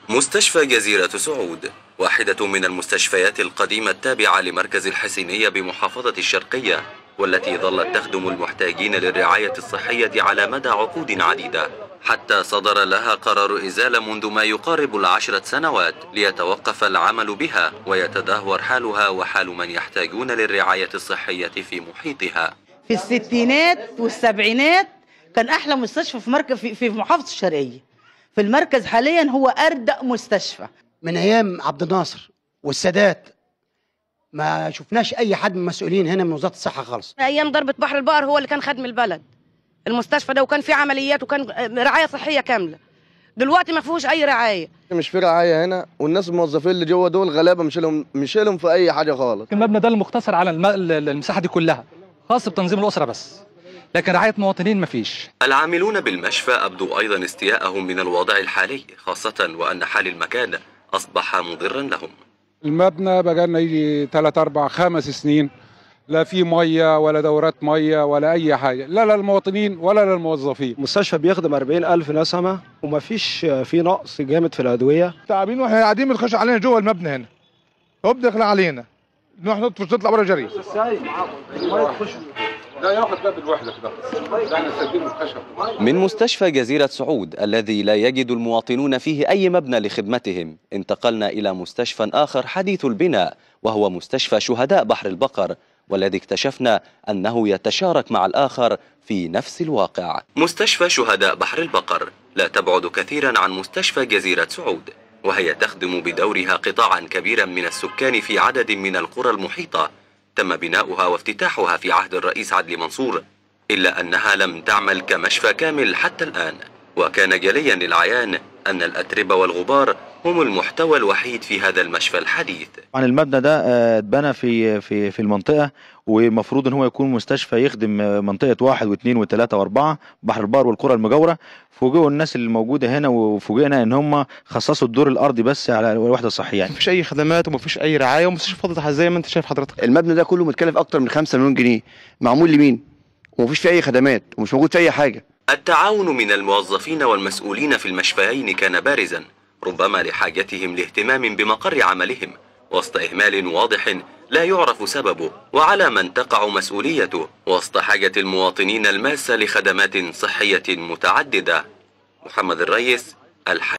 مستشفى جزيرة سعود واحدة من المستشفيات القديمة التابعة لمركز الحسينية بمحافظة الشرقية والتي ظلت تخدم المحتاجين للرعاية الصحية على مدى عقود عديدة حتى صدر لها قرار إزالة منذ ما يقارب العشرة سنوات ليتوقف العمل بها ويتدهور حالها وحال من يحتاجون للرعاية الصحية في محيطها في الستينات والسبعينات كان احلى مستشفى في مركز في, في محافظه الشرقيه في المركز حاليا هو اردأ مستشفى من ايام عبد الناصر والسادات ما شفناش اي حد من المسؤولين هنا من وزاره الصحه خالص ايام ضربه بحر البقر هو اللي كان خدم البلد المستشفى ده وكان فيه عمليات وكان رعايه صحيه كامله دلوقتي ما فيهوش اي رعايه مش في رعايه هنا والناس الموظفين اللي جوه دول غلابه مش لهم مش لهم في اي حاجه خالص المبنى ده المختصر على الم- المساحه دي كلها خاص بتنظيم الاسره بس لكن رعايه مواطنين ما فيش العاملون بالمشفى أبدوا أيضا استياءهم من الوضع الحالي خاصة وأن حال المكان أصبح مضرا لهم المبنى بقى لنا يجي 3 4 5 سنين لا في ميه ولا دورات ميه ولا اي حاجه لا للمواطنين ولا للموظفين المستشفى بيخدم 40 ألف نسمة ومفيش في نقص جامد في الأدوية تعبين واحنا قاعدين بتخش علينا جوه المبنى هنا هو بيدخل علينا نروح نطفش تطلع بره جري لا ياخد باب الوحده كده ده احنا سايبين الخشب من مستشفى جزيرة سعود الذي لا يجد المواطنون فيه أي مبنى لخدمتهم انتقلنا إلى مستشفى آخر حديث البناء وهو مستشفى شهداء بحر البقر والذي اكتشفنا أنه يتشارك مع الآخر في نفس الواقع مستشفى شهداء بحر البقر لا تبعد كثيرا عن مستشفى جزيرة سعود وهي تخدم بدورها قطاعا كبيرا من السكان في عدد من القرى المحيطة تم بناؤها وافتتاحها في عهد الرئيس عدلي منصور إلا أنها لم تعمل كمشفى كامل حتى الآن وكان جليا للعيان أن الأتربة والغبار هم المحتوى الوحيد في هذا المشفى الحديث عن المبنى ده آه، اتبنى في في في المنطقه ومفروض ان هو يكون مستشفى يخدم آه، منطقه واحد واثنين وثلاثه واربعه بحر البار والقرى المجاوره فوجئوا الناس اللي موجوده هنا وفوجئنا ان هم خصصوا الدور الارضي بس على الوحده الصحيه يعني مفيش أي خدمات ومفيش أي رعاية ومستشفى فاضية زي ما أنت شايف حضرتك المبنى ده كله متكلف اكتر من 5 مليون جنيه معمول لمين ومفيش فيه اي خدمات ومش موجود فيه اي حاجه التعاون من الموظفين والمسؤولين في المشفيين كان بارزا ربما لحاجتهم لاهتمام بمقر عملهم وسط إهمال واضح لا يعرف سببه وعلى من تقع مسؤوليته وسط حاجة المواطنين الماسة لخدمات صحية متعددة محمد الريس الحي